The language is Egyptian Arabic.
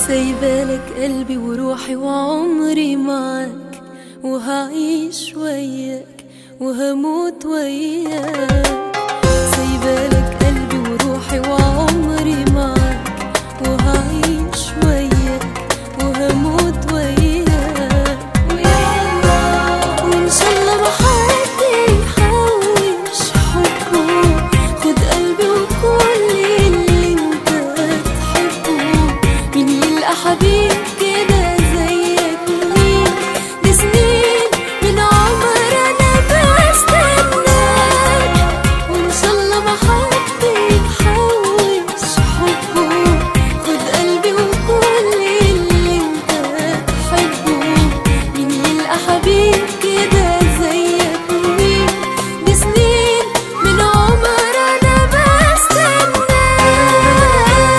سايبالك قلبي وروحي وعمري معاك وهعيش وياك وهموت وياك سايبالك قلبي وروحي وعمري معاك وهعيش وياك وهموت وياك ويلا وان شاء الله ما حد يحوش حبه خد قلبي وكل اللي انت تحبه مين يلقى حبيب